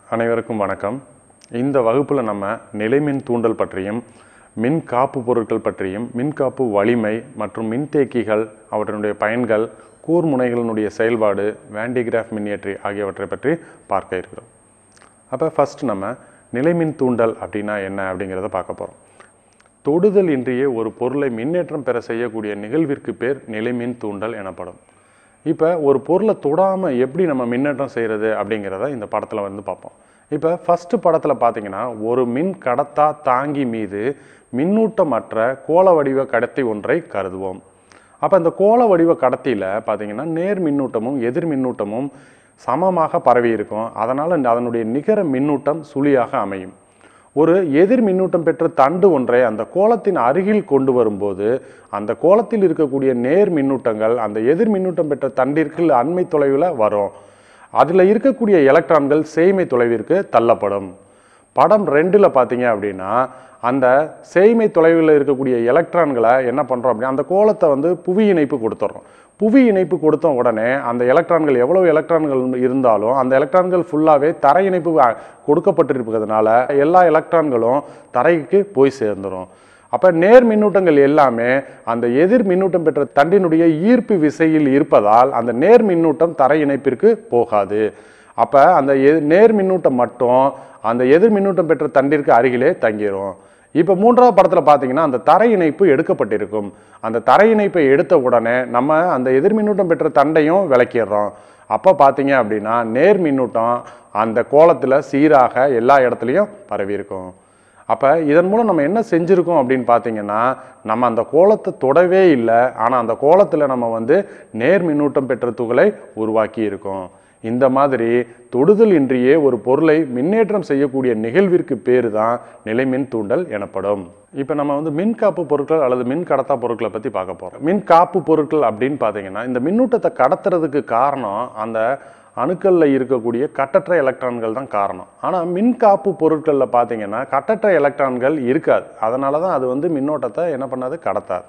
அனைவருக்கும் வணக்கம் இந்த வகுப்பில் நம்ம நிலைமின் தூண்டல் பற்றியும் மின் காப்பு பொருட்கள் பற்றியும் மின்காப்பு வலிமை மற்றும் மின்தேக்கிகள் அவற்றினுடைய பயன்கள் கூர்முனைகளினுடைய செயல்பாடு வேண்டிகிராஃப் மின்னியற்றி ஆகியவற்றை பற்றி பார்க்க இருக்கிறோம் அப்போ ஃபர்ஸ்ட் நம்ம நிலைமின் தூண்டல் அப்படின்னா என்ன அப்படிங்கிறத பார்க்க போகிறோம் தொடுதல் இன்றியே ஒரு பொருளை மின்னேற்றம் பெற செய்யக்கூடிய நிகழ்விற்கு பேர் நிலைமின் தூண்டல் எனப்படும் இப்போ ஒரு பொருளை தொடாமல் எப்படி நம்ம மின்னேற்றம் செய்கிறது அப்படிங்கிறத இந்த படத்தில் வந்து பார்ப்போம் இப்போ ஃபஸ்ட்டு படத்தில் பார்த்தீங்கன்னா ஒரு மின் கடத்தா தாங்கி மீது மின்னூட்டமற்ற கோள வடிவ கடத்தி ஒன்றை கருதுவோம் அப்போ இந்த கோள வடிவ கடத்தியில் பார்த்தீங்கன்னா நேர் மின்னூட்டமும் எதிர் மின்னூட்டமும் சமமாக பரவி இருக்கும் அதனால் அதனுடைய நிகர மின்னூட்டம் சுழியாக அமையும் ஒரு எதிர் மின்னூட்டம் பெற்ற தண்டு ஒன்றை அந்த கோலத்தின் அருகில் கொண்டு வரும்போது அந்த கோலத்தில் இருக்கக்கூடிய நேர் மின்னூட்டங்கள் அந்த எதிர் மின்னூட்டம் பெற்ற தண்டிற்கு அண்மை தொலைவில் வரும் அதில் இருக்கக்கூடிய எலக்ட்ரான்கள் சேய்மை தொலைவிற்கு தள்ளப்படும் படம் ரெண்டில் பார்த்தீங்க அப்படின்னா அந்த சேய்மை தொலைவில் இருக்கக்கூடிய எலக்ட்ரான்களை என்ன பண்ணுறோம் அப்படின்னா அந்த கோலத்தை வந்து புவி இணைப்பு கொடுத்துட்றோம் புவி இணைப்பு கொடுத்த உடனே அந்த எலக்ட்ரான்கள் எவ்வளவு எலக்ட்ரான்கள் இருந்தாலும் அந்த எலக்ட்ரான்கள் ஃபுல்லாகவே தரை இணைப்பு அ- கொடுக்கப்பட்டிருப்பதுனால எல்லா எலக்ட்ரான்களும் தரைக்கு போய் சேர்ந்துடும் அப்போ நேர் மின்னூட்டங்கள் எல்லாமே அந்த எதிர் மின்னூட்டம் பெற்ற தண்டினுடைய ஈர்ப்பு விசையில் இருப்பதால் அந்த நேர் மின்னூட்டம் தரை இணைப்பிற்கு போகாது அப்போ அந்த எ- நேர் மின்னூட்டம் மட்டும் அந்த எதிர் மின்னூட்டம் பெற்ற தண்டிற்கு அருகிலே தங்கிரும் இப்போ மூன்றாவது படத்தில் பார்த்தீங்கன்னா அந்த தரை இணைப்பு எடுக்கப்பட்டிருக்கும் அந்த தரை இணைப்பை எடுத்த உடனே நம்ம அந்த எதிர் மின்னூட்டம் பெற்ற தண்டையும் விளக்கிடுறோம் அப்போ பார்த்தீங்க அப்படின்னா நேர் மின்னூட்டம் அந்த கோலத்தில் சீராக எல்லா இடத்துலையும் பரவி இருக்கும் அப்போ இதன் மூலம் நம்ம என்ன செஞ்சுருக்கோம் அப்படின்னு பார்த்தீங்கன்னா நம்ம அந்த கோலத்தை தொடவே இல்லை ஆனால் அந்த கோலத்தில் நம்ம வந்து நேர் மின்னூட்டம் பெற்ற துகளை உருவாக்கி இருக்கோம் இந்த மாதிரி தொடுதல் இன்றியே ஒரு பொருளை மின்னேற்றம் செய்யக்கூடிய நிகழ்விற்கு பேர் தான் நிலைமின் தூண்டல் எனப்படும் இப்போ நம்ம வந்து மின் காப்பு பொருட்கள் அல்லது மின் கடத்தா பொருட்களை பற்றி பார்க்க போகிறோம் மின் காப்பு பொருட்கள் அப்படின்னு பார்த்தீங்கன்னா இந்த மின்னூட்டத்தை கடத்துறதுக்கு காரணம் அந்த அணுக்களில் இருக்கக்கூடிய கட்டற்ற எலக்ட்ரான்கள் தான் காரணம் ஆனால் மின்காப்பு பொருட்களில் பார்த்தீங்கன்னா கட்டற்ற எலக்ட்ரான்கள் இருக்காது அதனால தான் அது வந்து மின்னோட்டத்தை என்ன பண்ணாது கடத்தாது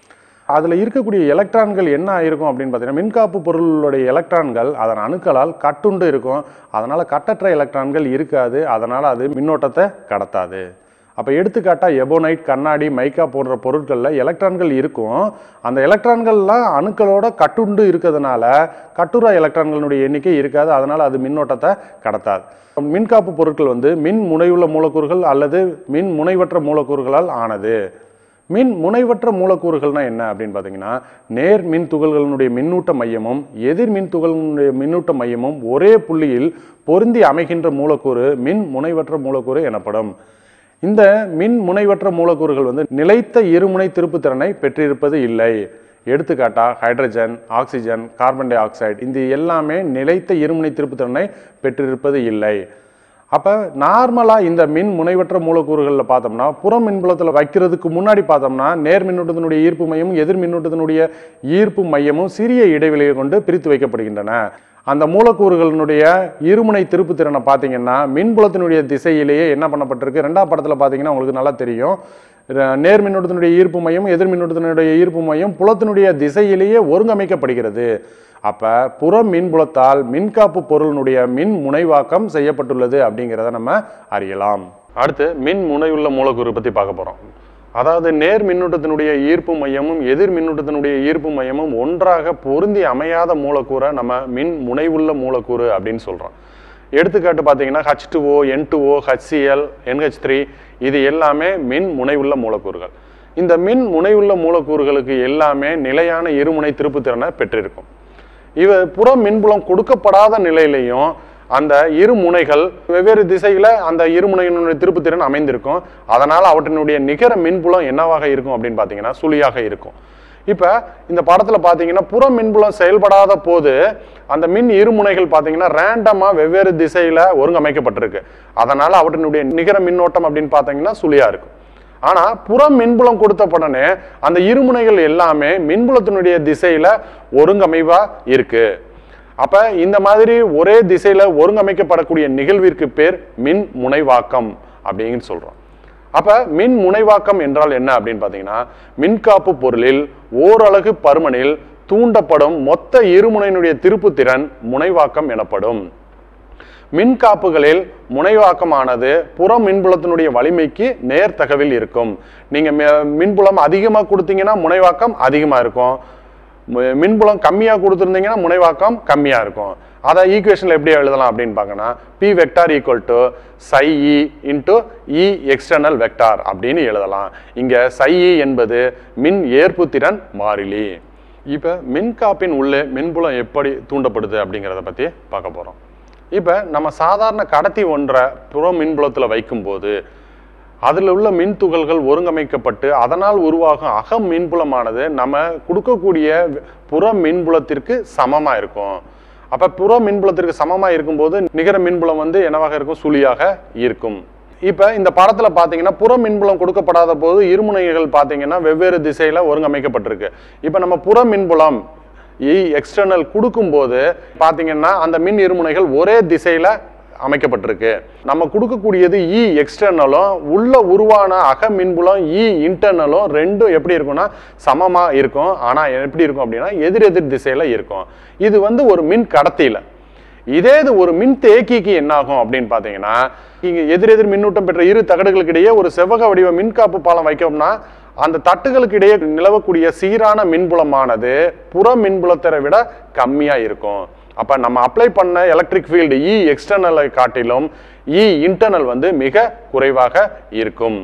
அதில் இருக்கக்கூடிய எலக்ட்ரான்கள் என்ன ஆயிருக்கும் அப்படின்னு பார்த்தீங்கன்னா மின்காப்பு பொருளுடைய எலக்ட்ரான்கள் அதன் அணுக்களால் கட்டுண்டு இருக்கும் அதனால் கட்டற்ற எலக்ட்ரான்கள் இருக்காது அதனால் அது மின்னோட்டத்தை கடத்தாது அப்போ எடுத்துக்காட்டா எபோனைட் கண்ணாடி மைக்கா போன்ற பொருட்களில் எலக்ட்ரான்கள் இருக்கும் அந்த எலக்ட்ரான்கள்லாம் அணுக்களோட கட்டுண்டு இருக்கிறதுனால கட்டுரா எலக்ட்ரான்களுடைய எண்ணிக்கை இருக்காது அதனால் அது மின்னோட்டத்தை கடத்தாது மின்காப்பு பொருட்கள் வந்து மின் முனையுள்ள மூலக்கூறுகள் அல்லது மின் முனைவற்ற மூலக்கூறுகளால் ஆனது மின் முனைவற்ற மூலக்கூறுகள்னா என்ன அப்படின்னு பார்த்தீங்கன்னா நேர் மின் துகள்களினுடைய மின்னூட்ட மையமும் எதிர் மின் துகள்களுடைய மின்னூட்ட மையமும் ஒரே புள்ளியில் பொருந்தி அமைகின்ற மூலக்கூறு மின் முனைவற்ற மூலக்கூறு எனப்படும் இந்த மின் முனைவற்ற மூலக்கூறுகள் வந்து நிலைத்த இருமுனை திருப்புத்திறனை பெற்றிருப்பது இல்லை எடுத்துக்காட்டா hydrogen oxygen carbon dioxide இந்த எல்லாமே நிலைத்த இருமுனை திருப்புத்திறனை பெற்றிருப்பது இல்லை அப்போ நார்மலாக இந்த மின் முனைவற்ற மூலக்கூறுகளில் பார்த்தோம்னா புறம் மின்புலத்தில் வைக்கிறதுக்கு முன்னாடி பார்த்தோம்னா நேர் மின்னூட்டத்தினுடைய ஈர்ப்பு மையமும் எதிர் மின்னூட்டத்தினுடைய ஈர்ப்பு மையமும் சிறிய இடைவெளியை கொண்டு பிரித்து வைக்கப்படுகின்றன அந்த மூலக்கூறுகளினுடைய இருமுனை திருப்புத்திறனை பார்த்தீங்கன்னா மின்புலத்தினுடைய திசையிலேயே என்ன பண்ணப்பட்டிருக்கு ரெண்டாம் படத்தில் பார்த்தீங்கன்னா உங்களுக்கு நல்லா தெரியும் ர- நேர் மின்னூட்டத்தினுடைய ஈர்ப்பு மையம் எதிர் மின்னூட்டத்தினுடைய ஈர்ப்பு மையம் புலத்தினுடைய திசையிலேயே ஒருங்கமைக்கப்படுகிறது அப்ப புற மின்புலத்தால் மின்காப்பு பொருளினுடைய மின் முனைவாக்கம் செய்யப்பட்டுள்ளது அப்படிங்கிறத நம்ம அறியலாம் அடுத்து மின் முனையுள்ள மூலக்கூறு பத்தி பார்க்க போறோம் அதாவது நேர் மின்னூட்டத்தினுடைய ஈர்ப்பு மையமும் எதிர் மின்னூட்டத்தினுடைய ஈர்ப்பு மையமும் ஒன்றாக பொருந்தி அமையாத மூலக்கூறை நம்ம மின் முனைவுள்ள மூலக்கூறு அப்படின்னு சொல்றோம் எடுத்துக்காட்டு பார்த்தீங்கன்னா H two O N two O HCl NH three இது எல்லாமே மின் முனைவுள்ள மூலக்கூறுகள் இந்த மின் முனைவுள்ள மூலக்கூறுகளுக்கு எல்லாமே நிலையான இருமுனை திருப்புத்திறனை பெற்றிருக்கும் இவ புற மின்புலம் கொடுக்கப்படாத நிலையிலையும் அந்த இரு முனைகள் வெவ்வேறு திசையில அந்த இருமுனையினுடைய திருப்புத்திறன் அமைந்திருக்கும் அதனால அவற்றினுடைய நிகர மின்புலம் என்னவாக இருக்கும் அப்படின்னு பார்த்தீங்கன்னா சுழியாக இருக்கும் இப்ப இந்த படத்துல பாத்தீங்கன்னா புற மின்புலம் செயல்படாத போது அந்த மின் இருமுனைகள் பாத்தீங்கன்னா ரேண்டமா வெவ்வேறு திசையில ஒருங்கமைக்கப்பட்டிருக்கு அதனால அவற்றினுடைய நிகர மின்னோட்டம் அப்படின்னு பாத்தீங்கன்னா சுழியா இருக்கும் ஆனா புறம் மின்புலம் கொடுத்த உடனே அந்த இருமுனைகள் எல்லாமே மின்புலத்தினுடைய திசையில ஒருங்கமைவா இருக்கு அப்ப இந்த மாதிரி ஒரே திசையில ஒருங்கமைக்கப்படக்கூடிய நிகழ்விற்கு பேர் மின் முனைவாக்கம் அப்படின்னு சொல்றோம் அப்ப மின் முனைவாக்கம் என்றால் என்ன அப்படின்னு பாத்தீங்கன்னா மின்காப்பு பொருளில் ஓரலகு பருமனில் தூண்டப்படும் மொத்த இருமுனையினுடைய திருப்புத்திறன் முனைவாக்கம் எனப்படும் மின்காப்புகளில் முனைவாக்கமானது புற மின்புலத்தினுடைய வலிமைக்கு நேர்த்தகவில் இருக்கும் நீங்க மி- மின்புலம் அதிகமா கொடுத்தீங்கன்னா முனைவாக்கம் அதிகமா இருக்கும் மி- மின்புலம் கம்மியா கொடுத்துருந்தீங்கன்னா முனைவாக்கம் கம்மியா இருக்கும் அதை ஈக்குவேஷன்ல எப்படி எழுதலாம் அப்படின்னு பார்க்கணும் P vector equal to psi E into E external vector அப்படின்னு எழுதலாம் இங்க சை இ என்பது மின் ஏற்புத்திறன் மாறிலி இப்போ மின்காப்பின் உள்ளே மின்புலம் எப்படி தூண்டப்படுது அப்படிங்கிறத பற்றி பார்க்க போகிறோம் இப்போ நம்ம சாதாரண கடத்தி ஒன்றை புற மின்புலத்தில் வைக்கும்போது அதில் உள்ள மின் துகள்கள் ஒருங்கமைக்கப்பட்டு அதனால் உருவாகும் அகம் மின்புலமானது நம்ம கொடுக்கக்கூடிய புற மின்புலத்திற்கு சமமாக இருக்கும் அப்போ புற மின்புலத்திற்கு சமமாக இருக்கும்போது நிகர மின்புலம் வந்து என்னவாக இருக்கும் சுழியாக இருக்கும் இப்போ இந்த படத்துல பார்த்தீங்கன்னா புற மின்புலம் கொடுக்கப்படாத போது இருமுனைகள் பார்த்தீங்கன்னா வெவ்வேறு திசையில ஒருங்கமைக்கப்பட்டிருக்கு இப்போ நம்ம புற மின்புலம் இ எக்ஸ்டர்னல் கொடுக்கும்போது பார்த்தீங்கன்னா அந்த மின் இருமுனைகள் ஒரே திசையில அமைக்கப்பட்டிருக்கு நம்ம கொடுக்கக்கூடியது இ எக்ஸ்டர்னலும் உள்ள உருவான அக மின்புலம் இ இன்டர்னலும் ரெண்டும் எப்படி இருக்கும்னா சமமா இருக்கும் ஆனா எப்படி இருக்கும் அப்படின்னா எதிரெதிர் திசையில இருக்கும் இது வந்து ஒரு மின் கடத்தியில இதே இது ஒரு மின் தேக்கிக்கு என்ன ஆகும் அப்படின்னு பார்த்தீங்கன்னா இங்க எதிரெதிர் மின்னூட்டம் பெற்ற இரு தகடுகளுக்கு இடையே ஒரு செவ்வக வடிவ மின்காப்பு பாலம் வைக்கோம்னா அந்த தட்டுகளுக்கு இடையே நிலவக்கூடிய சீரான மின்புலமானது புற மின்புலத்தை விட கம்மியா இருக்கும் அப்ப நம்ம அப்ளை பண்ண எலக்ட்ரிக் ஃபீல்டு இ எக்ஸ்டர்னலை காட்டிலும் இ இன்டர்னல் வந்து மிக குறைவாக இருக்கும்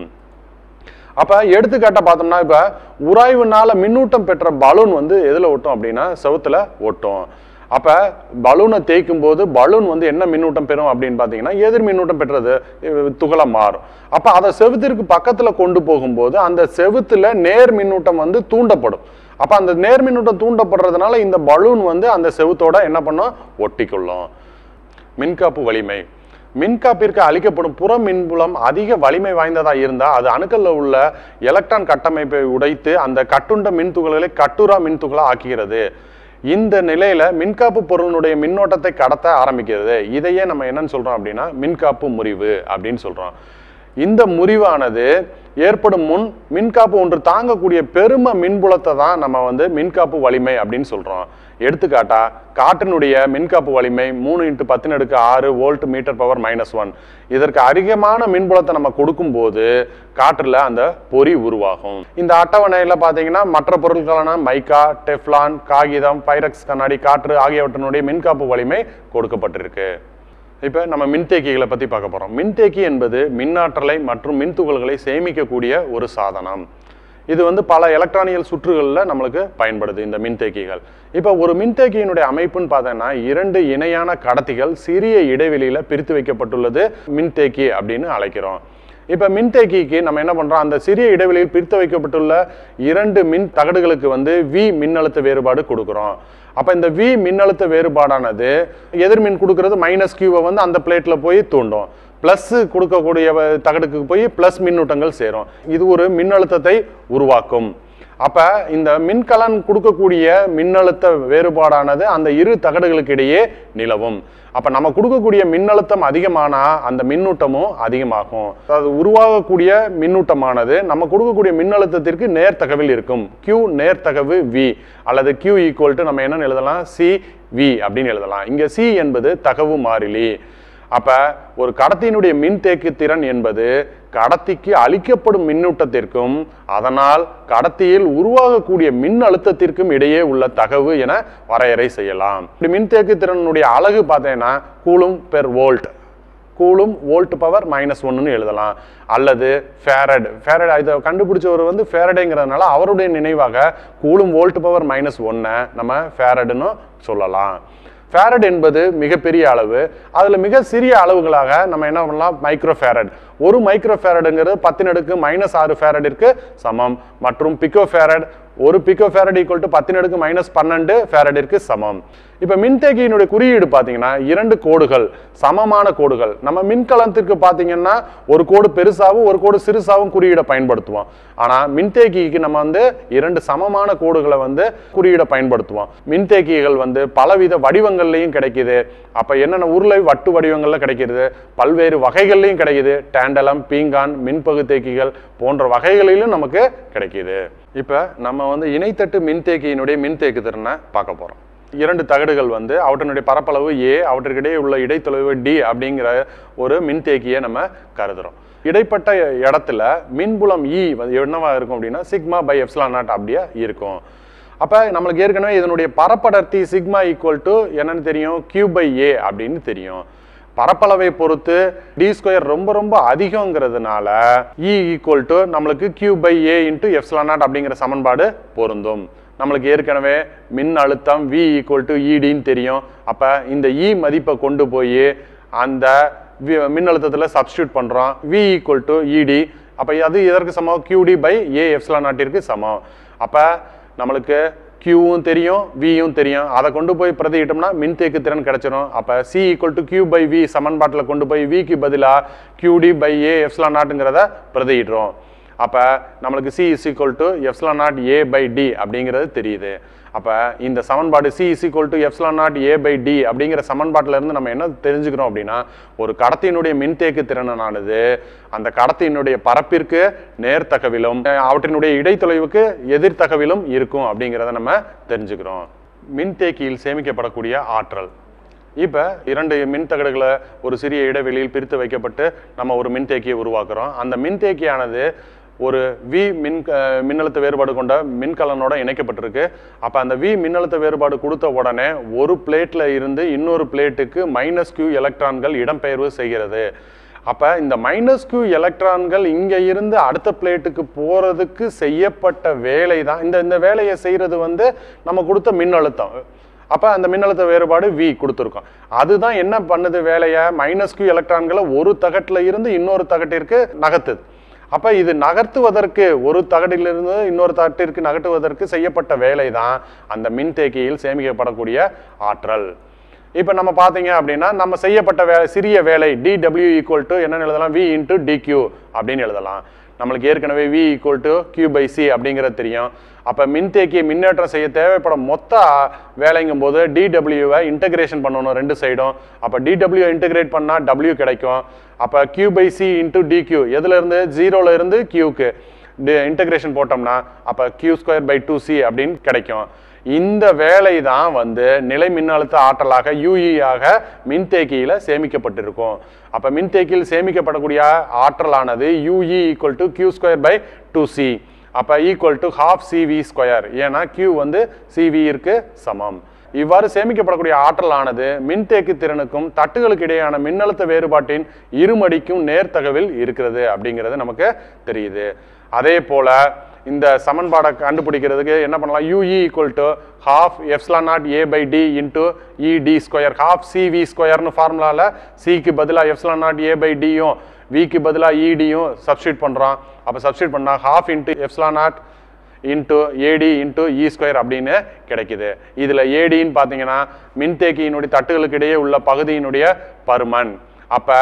அப்ப எடுத்துக்காட்ட பார்த்தோம்னா இப்ப உராய்வுனால மின்னூட்டம் பெற்ற பலூன் வந்து எதுல ஒட்டும் அப்படின்னா செவுத்துல ஒட்டும் அப்ப பலூனை தேய்க்கும் போது பலூன் வந்து என்ன மின்னூட்டம் பெறும் அப்படின்னு பார்த்தீங்கன்னா எதிர் மின்னூட்டம் பெற்றது அஹ், துகளா மாறும் அப்ப அதை செவுத்திற்கு பக்கத்துல கொண்டு போகும்போது அந்த செவுத்துல நேர் மின்னூட்டம் வந்து தூண்டப்படும் அப்ப அந்த நேர் மின்னூட்டம் தூண்டப்படுறதுனால இந்த பலூன் வந்து அந்த செவுத்தோட என்ன பண்ணும் ஒட்டிக்கொள்ளும் மின்காப்பு வலிமை மின்காப்பிற்கு அளிக்கப்படும் புற மின்புலம் அதிக வலிமை வாய்ந்ததா இருந்தா அது அணுக்கல்ல உள்ள எலக்ட்ரான் கட்டமைப்பை உடைத்து அந்த கட்டுண்ட மின்துகள்களை கட்டுரா மின்துகளா ஆக்குகிறது இந்த நிலையில மின்காப்பு பொருளினுடைய மின்னோட்டத்தை கடத்த ஆரம்பிக்கிறது இதையே நம்ம என்னன்னு சொல்றோம் அப்படின்னா மின்காப்பு முறிவு அப்படின்னு சொல்றோம் இந்த முறிவானது ஏற்படும் முன் மின்காப்பு ஒன்று தாங்கக்கூடிய பெரும மின்புலத்தை தான் நம்ம வந்து மின்காப்பு வலிமை அப்படின்னு சொல்றோம் எடுத்துக்காட்டா காற்றினுடைய மின்காப்பு வலிமை மூணு இன்ட்டு பத்தின் அடுக்கு ஆறு volt metre power minus one இதற்கு அதிகமான மின்புலத்தை நம்ம கொடுக்கும்போது காற்றுல அந்த பொறி உருவாகும் இந்த அட்டவணையில பாத்தீங்கன்னா மற்ற பொருட்களான மைக்கா டெஃப்லான் காகிதம் பைரக்ஸ் கண்ணாடி காற்று ஆகியவற்றினுடைய மின்காப்பு வலிமை கொடுக்கப்பட்டிருக்கு இப்போ நம்ம மின்தேக்கிகளை பற்றி பார்க்க போகிறோம் மின்தேக்கி என்பது மின்னாற்றலை மற்றும் மின்துகள்களை சேமிக்கக்கூடிய ஒரு சாதனம் இது வந்து பல எலக்ட்ரானியல் சுற்றுகளில் நம்மளுக்கு பயன்படுது இந்த மின்தேக்கிகள் இப்போ ஒரு மின்தேக்கியினுடைய அமைப்புன்னு பார்த்தோன்னா இரண்டு இணையான கடத்திகள் சிறிய இடைவெளியில் பிரித்து வைக்கப்பட்டுள்ளது மின்தேக்கி அப்படின்னு அழைக்கிறோம் இப்போ மின்தேக்கிக்கு நம்ம என்ன பண்றோம் அந்த சிறிய இடைவெளியில் பிரித்து வைக்கப்பட்டுள்ள இரண்டு மின் தகடுகளுக்கு வந்து வி மின்னழுத்த வேறுபாடு கொடுக்குறோம் அப்ப இந்த வி மின்னழுத்த வேறுபாடானது எதிர்மின் கொடுக்கறது மைனஸ் கியூவை வந்து அந்த பிளேட்ல போய் தூண்டும் பிளஸ் கொடுக்கக்கூடிய வ- தகடுக்கு போய் பிளஸ் மின்னூட்டங்கள் சேரும் இது ஒரு மின்னழுத்தத்தை உருவாக்கும் அப்ப இந்த மின்கலன் கொடுக்கக்கூடிய மின்னழுத்த வேறுபாடானது அந்த இரு தகடுகளுக்கு இடையே நிலவும் அப்ப நம்ம கொடுக்கக்கூடிய மின்னழுத்தம் அதிகமானா அந்த மின்னூட்டமும் அதிகமாகும் அதாவது உருவாகக்கூடிய மின்னூட்டமானது நம்ம கொடுக்கக்கூடிய மின்னழுத்தத்திற்கு நேர்த்தகவில் இருக்கும் Q நேர்த்தகவு V அல்லது Q ஈக்குவல் டு நம்ம என்னன்னு எழுதலாம் சி வி அப்படின்னு எழுதலாம் இங்க சி என்பது தகவு மாறிலி அப்ப ஒரு கடத்தியினுடைய மின்தேக்கு திறன் என்பது கடத்திக்கு அளிக்கப்படும் மின்னூட்டத்திற்கும் அதனால் கடத்தியில் உருவாகக்கூடிய மின் அழுத்தத்திற்கும் இடையே உள்ள தகவு என வரையறை செய்யலாம் இப்படி மின்தேக்கு திறனுடைய அலகு பார்த்தீங்கன்னா coulomb per volt coulomb volt power minus ஒன்னு எழுதலாம் அல்லது ஃபேரட் ஃபேரட் இதை கண்டுபிடிச்சவர் வந்து ஃபேரடேங்கிறதுனால அவருடைய நினைவாக கூலும் வோல்ட் பவர் மைனஸ் ஒன்னை நம்ம ஃபேரட்னு சொல்லலாம் ஃபேரட் என்பது மிகப்பெரிய அளவு அதில் மிக சிறிய அளவுகளாக நம்ம என்ன பண்ணலாம் மைக்ரோ ஃபேரட் ஒரு மைக்ரோ ஃபேரடுங்கிறது பத்தின் அடுக்கு மைனஸ் ஆறு ஃபேரடிற்கு சமம் மற்றும் பிகோ ஃபேரட் ஒரு பிகோ ஃபேரட் ஈக்குவல் டு பத்தின் அடுக்கு மைனஸ் பன்னெண்டு ஃபேரடிற்கு சமம் இப்போ மின்தேக்கியினுடைய குறியீடு பார்த்தீங்கன்னா இரண்டு கோடுகள் சமமான கோடுகள் நம்ம மின்கலத்திற்கு பார்த்தீங்கன்னா ஒரு கோடு பெருசாகவும் ஒரு கோடு சிறுசாகவும் குறியீடை பயன்படுத்துவோம் ஆனால் மின்தேக்கிக்கு நம்ம வந்து இரண்டு சமமான கோடுகளை வந்து குறியீடை பயன்படுத்துவோம் மின்தேக்கிகள் வந்து பலவித வடிவங்கள்லையும் கிடைக்குது அப்போ என்னென்ன உருளை வட்டு வடிவங்கள்ல கிடைக்கிறது பல்வேறு வகைகள்லையும் கிடைக்குது டேண்டலம் பீங்கான் மின்பகு தேக்கிகள் போன்ற வகைகளிலும் நமக்கு கிடைக்குது இப்போ நம்ம வந்து இணைத்தட்டு மின்தேக்கியினுடைய மின்தேக்கு திறனை பார்க்க போகிறோம் இரண்டு தகடுகள் வந்து அவற்றினுடைய பரப்பளவு ஏ அவற்றுக்கிடையே உள்ள இடைத்தொலைவு டி அப்படிங்கிற ஒரு மின்தேக்கியை நம்ம கருதுறோம் இடைப்பட்ட இடத்துல மின்புலம் இ என்னவா இருக்கும் அப்படின்னா சிக்மா பை எப்சிலான் நாட் அப்படியே இருக்கும் அப்போ நம்மளுக்கு ஏற்கனவே இதனுடைய பரப்படர்த்தி சிக்மா ஈக்குவல் டு என்னன்னு தெரியும் கியூ பை ஏ அப்படின்னு தெரியும் பரப்பளவை பொறுத்து டி ஸ்கொயர் ரொம்ப ரொம்ப அதிகங்கிறதுனால இ ஈக்குவல் டு நம்மளுக்கு Q by A into epsilon naught அப்படிங்கிற சமன்பாடு பொருந்தும் நம்மளுக்கு ஏற்கனவே மின் அழுத்தம் வி ஈக்குவல் டு இடின்னு தெரியும் அப்போ இந்த இ மதிப்பை கொண்டு போய் அந்த வி- மின்னழுத்தத்தில் சப்ஸ்டியூட் பண்ணுறோம் வி ஈக்குவல் டு இடி அப்போ அது எதற்கு சமம் கியூடி பை ஏ எஃப்ஸ்லான் நாட்டிற்கு சமம் அப்போ நம்மளுக்கு கியூவும் தெரியும் வியும் தெரியும் அதை கொண்டு போய் பிரதியிட்டோம்னா மின்தேக்கு திறன் கிடைச்சிரும் அப்போ C equal to Q by V சமன்பாட்டில் கொண்டு போய் விக்கு பதிலாக கியூடி பை ஏ எஃப்ஸ்லான் நாட்டுங்கிறத பிரதியிடுறோம் அப்போ நம்மளுக்கு C is equal to epsilon naught A by D அப்படிங்கிறது தெரியுது அப்போ இந்த சமன்பாடு C is equal to epsilon naught A by D அப்படிங்கிற சமன்பாட்டில் இருந்து நம்ம என்ன தெரிஞ்சுக்கிறோம் அப்படின்னா ஒரு கடத்தியினுடைய மின்தேக்கு திறனானது அந்த கடத்தியினுடைய பரப்பிற்கு நேர்த்தகவிலும் அஹ், அவற்றினுடைய இடைத்தொலைவுக்கு எதிர்த்தகவிலும் இருக்கும் அப்படிங்கிறத நம்ம தெரிஞ்சுக்கிறோம் மின்தேக்கியில் சேமிக்கப்படக்கூடிய ஆற்றல் இப்போ இரண்டு மின்தகடுகளை ஒரு சிறிய இடைவெளியில் பிரித்து வைக்கப்பட்டு நம்ம ஒரு மின்தேக்கியை உருவாக்குறோம் அந்த மின்தேக்கியானது ஒரு வி மின் அஹ், மின்னழுத்த வேறுபாடு கொண்ட மின்கலனோட இணைக்கப்பட்டிருக்கு அப்போ அந்த வி மின்னழுத்த வேறுபாடு கொடுத்த உடனே ஒரு பிளேட்ல இருந்து இன்னொரு பிளேட்டுக்கு மைனஸ் கியூ எலக்ட்ரான்கள் இடம்பெயர்வு செய்கிறது அப்போ இந்த மைனஸ் கியூ எலக்ட்ரான்கள் இங்கே இருந்து அடுத்த பிளேட்டுக்கு போகிறதுக்கு செய்யப்பட்ட வேலை தான் இந்த இந்த வேலையை செய்கிறது வந்து நம்ம கொடுத்த மின்னழுத்தம் அப்போ அந்த மின்னழுத்த வேறுபாடு வி கொடுத்துருக்கோம் அதுதான் என்ன பண்ணுது வேலையை மைனஸ் கியூ எலக்ட்ரான்களை ஒரு தகட்டில் இருந்து இன்னொரு தகட்டிற்கு நகர்த்துது அப்போ இது நகர்த்துவதற்கு ஒரு தகட்டிலிருந்து இன்னொரு தகட்டிற்கு நகர்த்துவதற்கு செய்யப்பட்ட வேலை தான் அந்த மின்தேக்கியில் சேமிக்கப்படக்கூடிய ஆற்றல் இப்போ நம்ம பார்த்தீங்க அப்படின்னா நம்ம செய்யப்பட்ட வே சிறிய வேலை டிடபிள்யூ ஈக்குவல் டு என்ன எழுதலாம் வி இன்ட்டு டிக்யூ அப்படின்னு எழுதலாம் நம்மளுக்கு ஏற்கனவே V equal to Q by C அப்படிங்கிறது தெரியும் அப்போ மின்தேக்கியை மின்னேற்றம் செய்ய தேவைப்படும் மொத்த வேலைங்கும் போது டிடபிள்யூவை இன்டகிரேஷன் பண்ணணும் ரெண்டு சைடும் அப்போ டிடபிள்யூ இன்டகிரேட் பண்ணால் டபிள்யூ கிடைக்கும் அப்போ Q by C into D Q எதுலேருந்து ஜீரோல இருந்து கியூக்கு இன்டகிரேஷன் போட்டோம்னா அப்போ Q square by two C அப்படின்னு கிடைக்கும் இந்த வேலை தான் வந்து நிலை மின்னழுத்த ஆற்றலாக யூஇ ஆக மின்தேக்கியில் சேமிக்கப்பட்டிருக்கும் அப்போ மின்தேக்கியில் சேமிக்கப்படக்கூடிய ஆற்றலானது U E equal to Q square by two C அப்போ equal to half C V square ஏன்னா கியூ வந்து சிவியிற்கு சமம் இவ்வாறு சேமிக்கப்படக்கூடிய ஆற்றலானது மின்தேக்கு திறனுக்கும் தட்டுகளுக்கு இடையேயான மின்னழுத்த வேறுபாட்டின் இருமடிக்கும் நேர்த்தகவில் இருக்கிறது அப்படிங்கிறது நமக்கு தெரியுது அதே போல இந்த சமன்பாடை கண்டுபிடிக்கிறதுக்கு என்ன பண்ணலாம் U E equal to half epsilon naught A by D into E D square half C V ஸ்கொயர்னு ஃபார்முலாவில் சிக்கு பதிலாக எஃப்ஸ்லா நாட் ஏ பை டியும் விக்கு பதிலாக இடியும் சப்ஸ்டியூட் பண்ணுறோம் அப்போ சப்ஸ்டியூட் பண்ணால் half into epsilon naught into A D into E square அப்படின்னு கிடைக்குது இதில் ஏடின்னு பார்த்தீங்கன்னா மின்தேக்கியினுடைய தட்டுகளுக்கு இடையே உள்ள பகுதியினுடைய பருமன் அப்போ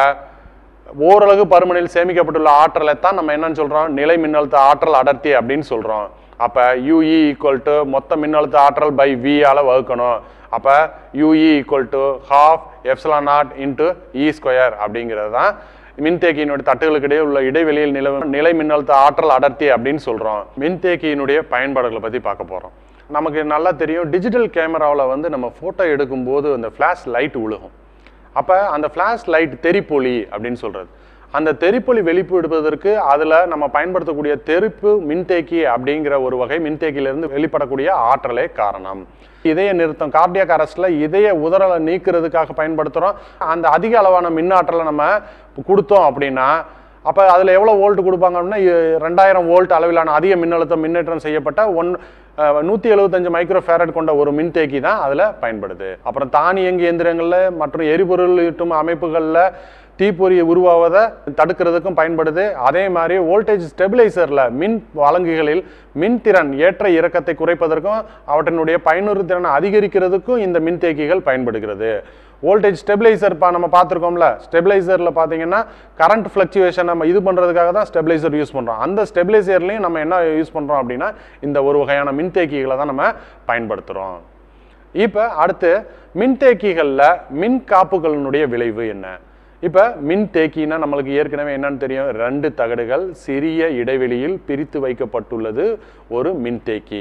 ஓரளவு பருமனில் சேமிக்கப்பட்டுள்ள ஆற்றலை தான் நம்ம என்னன்னு சொல்கிறோம் நிலை மின்னழுத்த ஆற்றல் அடர்த்தி அப்படின்னு சொல்கிறோம் அப்போ யூஇ ஈக்குவல் டு மொத்த மின்னழுத்த ஆற்றல் பை வியால் வகுக்கணும் அப்போ U E equal to half epsilon naught into E square அப்படிங்கிறது தான் மின்தேக்கியினுடைய தட்டுகளுக்கு இடையே உள்ள இடைவெளியில் நிலவும் நிலை மின்னழுத்த ஆற்றல் அடர்த்தி அப்படின்னு சொல்கிறோம் மின்தேக்கியினுடைய பயன்பாடுகளை பற்றி பார்க்க போகிறோம் நமக்கு நல்லா தெரியும் டிஜிட்டல் கேமராவில் வந்து நம்ம ஃபோட்டோ எடுக்கும்போது அந்த ஃப்ளாஷ் லைட் விழுகும் அப்போ அந்த ஃப்ளாஷ் லைட் தெறிப்பொலி அப்படின்னு சொல்கிறது அந்த தெறிப்பொலி வெளிப்படுவதற்கு அதில் நம்ம பயன்படுத்தக்கூடிய தெறிப்பு மின்தேக்கி அப்படிங்கிற ஒரு வகை மின்தேக்கியிலிருந்து வெளிப்படக்கூடிய ஆற்றலே காரணம் இதய நிறுத்தம் கார்டியாக் அரெஸ்ட்டில் இதய உதறலை நீக்கிறதுக்காக பயன்படுத்துகிறோம் அந்த அதிக அளவான மின்னாற்றலை நம்ம கொடுத்தோம் அப்படின்னா அப்போ அதில் எவ்வளோ வோல்ட் கொடுப்பாங்க அப்படின்னா இ- ரெண்டாயிரம் வோல்ட் அளவிலான அதிக மின்னழுத்தம் மின்னேற்றம் செய்யப்பட்ட ஒன் நூற்றி எழுபத்தஞ்சு மைக்ரோ ஃபேரட் கொண்ட ஒரு மின்தேக்கி தான் அதில் பயன்படுது அப்புறம் தானியங்கி இயந்திரங்களில் மற்றும் எரிபொருள் ஈட்டும் அமைப்புகளில் தீப்பொறி உருவாவதை தடுக்கிறதுக்கும் பயன்படுது அதே மாதிரி வோல்டேஜ் ஸ்டெபிளைசரில் மின் வழங்குகளில் மின்திறன் ஏற்ற இறக்கத்தை குறைப்பதற்கும் அவற்றினுடைய பயனுறு திறனை அதிகரிக்கிறதுக்கும் இந்த மின்தேக்கிகள் பயன்படுகிறது வோல்டேஜ் ஸ்டெபிளைசர் இப்போ நம்ம பார்த்துருக்கோம்ல ஸ்டெபிளைசரில் பார்த்தீங்கன்னா கரண்ட் ஃப்ளக்சுவேஷன் நம்ம இது பண்ணுறதுக்காக தான் ஸ்டெபிளைசர் யூஸ் பண்ணுறோம் அந்த ஸ்டெபிளைசர்லையும் நம்ம என்ன யூஸ் பண்ணுறோம் அப்படின்னா இந்த ஒரு வகையான மின்தேக்கிகளை தான் நம்ம பயன்படுத்துகிறோம் இப்போ அடுத்து மின்தேக்கிகளில் மின் காப்புகளினுடைய விளைவு என்ன இப்போ மின்தேக்கினா நம்மளுக்கு ஏற்கனவே என்னன்னு தெரியும் ரெண்டு தகடுகள் சிறிய இடைவெளியில் பிரித்து வைக்கப்பட்டுள்ளது ஒரு மின்தேக்கி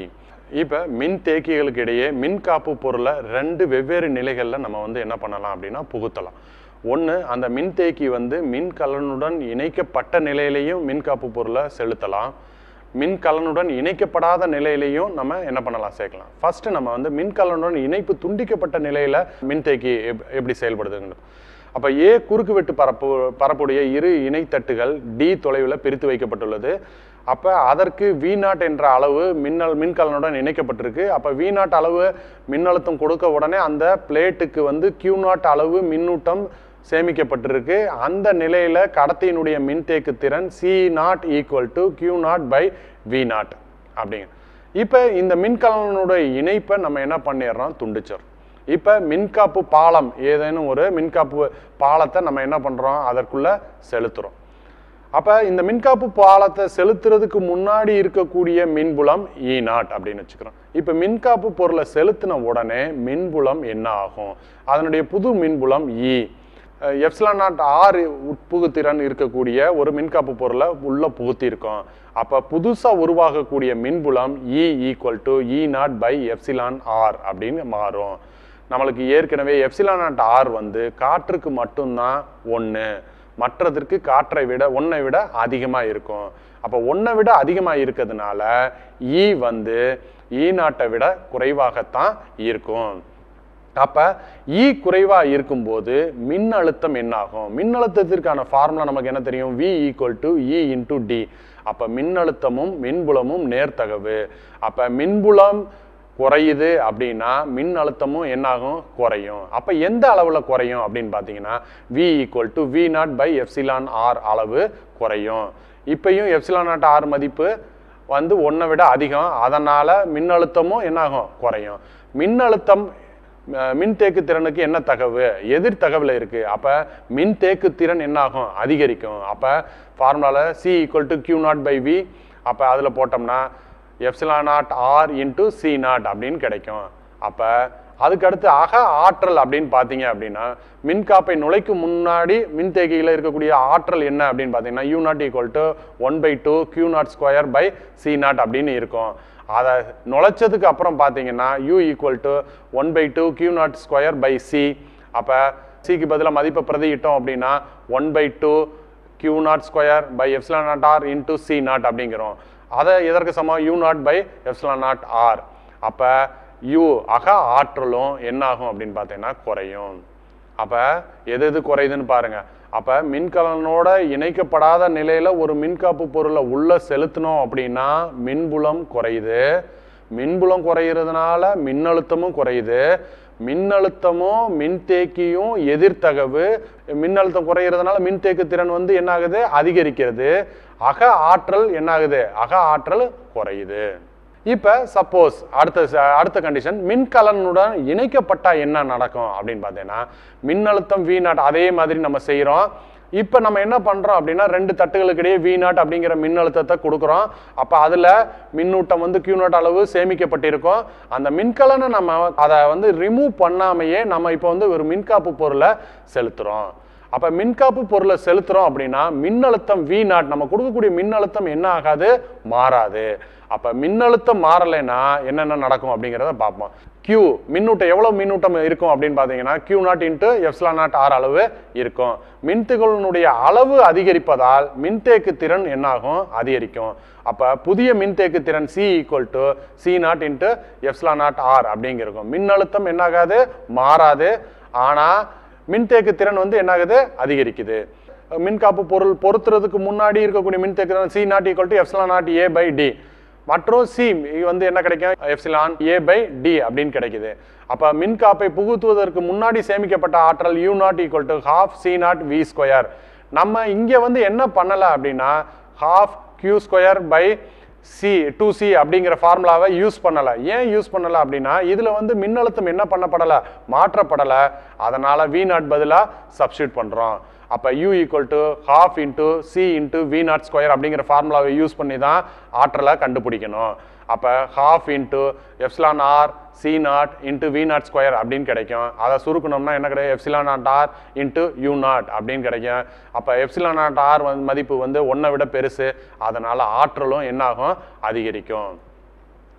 இப்போ மின் தேக்கிகளுக்கு இடையே மின்காப்பு பொருளை ரெண்டு வெவ்வேறு நிலைகளில் நம்ம வந்து என்ன பண்ணலாம் அப்படின்னா புகுத்தலாம் ஒன்று அந்த மின்தேக்கி வந்து மின்கலனுடன் இணைக்கப்பட்ட நிலையிலையும் மின்காப்பு பொருளை செலுத்தலாம் மின்கலனுடன் இணைக்கப்படாத நிலையிலையும் நம்ம என்ன பண்ணலாம் சேர்க்கலாம் ஃபர்ஸ்ட் நம்ம வந்து மின்கலனுடன் இணைப்பு துண்டிக்கப்பட்ட நிலையில் மின்தேக்கி எப் எப்படி செயல்படுதுங்கிறது அப்போ ஏ குறுக்கு வெட்டு பரப்பு பரப்புடைய இரு இணைத்தட்டுகள் டி தொலைவில் பிரித்து வைக்கப்பட்டுள்ளது அப்போ அதற்கு வி நாட் என்ற அளவு மின்னல் மின்கலனுடன் இணைக்கப்பட்டிருக்கு அப்போ வி நாட் அளவு மின்னழுத்தம் கொடுக்க உடனே அந்த பிளேட்டுக்கு வந்து கியூ நாட் அளவு மின்னூட்டம் சேமிக்கப்பட்டிருக்கு அந்த நிலையில் கடத்தியினுடைய மின்தேக்கு திறன் C naught equal to Q naught by V naught அப்படிங்க இப்போ இந்த மின்கலனுடைய இணைப்பை நம்ம என்ன பண்ணிடுறோம் துண்டிச்சிடுறோம் இப்போ மின்காப்பு பாலம் ஏதேனும் ஒரு மின்காப்பு பாலத்தை நம்ம என்ன பண்ணுறோம் அதற்குள்ள செலுத்துகிறோம் அப்போ இந்த மின்காப்பு பாலத்தை செலுத்துறதுக்கு முன்னாடி இருக்கக்கூடிய மின்புலம் இ நாட் அப்படின்னு வச்சுக்கிறோம் இப்போ மின்காப்பு பொருளை செலுத்தின உடனே மின்புலம் என்ன ஆகும் அதனுடைய புது மின்புலம் இ எப்சிலான் நாட் ஆறு உட்புகுத்திறன் இருக்கக்கூடிய ஒரு மின்காப்பு பொருளை உள்ள புகுத்தியிருக்கோம் அப்போ புதுசாக உருவாகக்கூடிய மின்புலம் E equal to E naught by epsilon R அப்படின்னு மாறும் நம்மளுக்கு ஏற்கனவே எப்சிலான் நாட் ஆர் வந்து காற்றுக்கு மட்டும்தான் ஒன்று மற்றதற்கு காற்றை விட ஒன்றை விட அதிகமாக இருக்கும் அப்போ ஒன்றை விட அதிகமாக இருக்கிறதுனால இ வந்து ஈ நாட்டை விட குறைவாகத்தான் இருக்கும் அப்போ இ குறைவாக இருக்கும்போது மின் அழுத்தம் என்ன ஆகும் மின் அழுத்தத்திற்கான ஃபார்முலா நமக்கு என்ன தெரியும் V equal to E into D அப்போ மின்னழுத்தமும் மின்புலமும் நேர்த்தகவு அப்போ மின்புலம் குறையுது அப்படின்னா மின் அழுத்தமும் என்னாகும் குறையும் அப்போ எந்த அளவில் குறையும் அப்படின்னு பார்த்தீங்கன்னா V equal to V naught by epsilon R அளவு குறையும் இப்பயும் எஃப்சிலான் நாட் ஆர் மதிப்பு வந்து ஒன்றை விட அதிகம் அதனால் மின்னழுத்தமும் என்னாகும் குறையும் மின்னழுத்தம் அஹ், மின்தேக்கு திறனுக்கு என்ன தகவு எதிர் தகவில் இருக்குது அப்போ மின்தேக்கு திறன் என்னாகும் அதிகரிக்கும் அப்போ ஃபார்முலாவில் C equal to Q naught by V அப்போ அதில் போட்டோம்னா epsilon naught R into C naught அப்படின்னு கிடைக்கும் அப்போ அதுக்கடுத்து அக ஆற்றல் அப்படின்னு பார்த்தீங்க அப்படின்னா மின்காப்பை நுழைக்கும் முன்னாடி மின்தேக்கியில் இருக்கக்கூடிய ஆற்றல் என்ன அப்படின்னு பார்த்தீங்கன்னா U naught equal to one by two Q naught square by C naught அப்படின்னு இருக்கும் அதை நுழைச்சதுக்கு அப்புறம் பார்த்தீங்கன்னா U equal to one by two Q naught square by C அப்போ சிக்கு பதிலாக மதிப்பை பிரதியிட்டோம் அப்படின்னா one by two Q naught square by epsilon naught R into C naught அப்படிங்கிறோம் அதை எதற்கு சமம் U naught by epsilon naught R அப்போ யூ அக ஆற்றலும் என்ன ஆகும் அப்படின்னு பார்த்தீங்கன்னா குறையும் அப்போ எது எது குறையுதுன்னு பாருங்க அப்போ மின்கலனோட இணைக்கப்படாத நிலையில் ஒரு மின்காப்பு பொருளை உள்ள செலுத்தினோம் அப்படின்னா மின்புலம் குறையுது மின்புலம் குறையிறதுனால மின்னழுத்தமும் குறையுது மின்னழுத்தமும் மின்தேக்கியும் எதிர்த்தகவு மின்னழுத்தம் குறையிறதுனால மின்தேக்கு திறன் வந்து என்ன ஆகுது அதிகரிக்கிறது அக ஆற்றல் என்ன ஆகுது அக ஆற்றல் குறையுது இப்போ சப்போஸ் அடுத்த ச- அடுத்த கண்டிஷன் மின்கலனுடன் இணைக்கப்பட்டா என்ன நடக்கும் அப்படின்னு பார்த்தீங்கன்னா மின்னழுத்தம் வி நாட் அதே மாதிரி நம்ம செய்கிறோம் இப்போ நம்ம என்ன பண்ணுறோம் அப்படின்னா ரெண்டு தட்டுகளுக்கு இடையே வி நாட் அப்படிங்கிற மின்னழுத்தத்தை கொடுக்குறோம் அப்போ அதில் மின்னூட்டம் வந்து கியூ நாட் அளவு சேமிக்கப்பட்டிருக்கும் அந்த மின்கலனை நம்ம அதை வந்து ரிமூவ் பண்ணாமையே நம்ம இப்போ வந்து ஒரு மின்காப்பு பொருளை செலுத்துகிறோம் அப்போ மின்காப்பு பொருளை செலுத்துறோம் அப்படின்னா மின்னழுத்தம் வி நாட் நம்ம கொடுக்கக்கூடிய மின்னழுத்தம் என்ன ஆகாது மாறாது அப்போ மின்னழுத்தம் மாறலைன்னா என்னென்ன நடக்கும் அப்படிங்கிறத பார்ப்போம் Q மின்னூட்டம் எவ்வளோ மின்னூட்டம் இருக்கும் அப்படின்னு பார்த்தீங்கன்னா Q naught into epsilon naught R அளவு இருக்கும் மின்துகளினுடைய அளவு அதிகரிப்பதால் மின்தேக்கு திறன் என்னாகும் அதிகரிக்கும் அப்போ புதிய மின்தேக்கு திறன் C equal to C naught into epsilon naught R அப்படிங்கிருக்கும் மின்னழுத்தம் என்னாகாது மாறாது ஆனால் மின்தேக்கு திறன் வந்து என்னாகுது அதிகரிக்குது மின்காப்பு பொருள் பொருத்துறதுக்கு முன்னாடி இருக்கக்கூடிய மின்தேக்கு திறன் C naught equal to epsilon naught A by D மற்றும் சி வந்து என்ன கிடைக்கும் எப்சிலான் ஏ பை டி அப்படின்னு கிடைக்குது அப்போ மின்காப்பை புகுத்துவதற்கு முன்னாடி சேமிக்கப்பட்ட ஆற்றல் U naught equal to half C naught V square நம்ம இங்கே வந்து என்ன பண்ணலை அப்படின்னா half Q square by C two C அப்படிங்கிற ஃபார்முலாவை யூஸ் பண்ணலை ஏன் யூஸ் பண்ணலை அப்படின்னா இதில் வந்து மின்னழுத்தம் என்ன பண்ணப்படலை மாற்றப்படலை அதனால் வி நாட் பதிலாக சப்ஸ்டியூட் பண்ணுறோம் அப்போ U equal to half into C into V naught square அப்படிங்கிற ஃபார்முலாவை யூஸ் பண்ணி தான் ஆற்றலை கண்டுபிடிக்கணும் அப்போ half into epsilon R C naught into V naught square அப்படின்னு கிடைக்கும் அதை சுருக்கணும்னா என்ன கிடைக்கும் epsilon naught R into U naught அப்படின்னு கிடைக்கும் அப்போ எப்சிலான் நாட் ஆர் வந்து மதிப்பு வந்து ஒன்றை விட பெருசு அதனால் ஆற்றலும் என்னாகும் அதிகரிக்கும்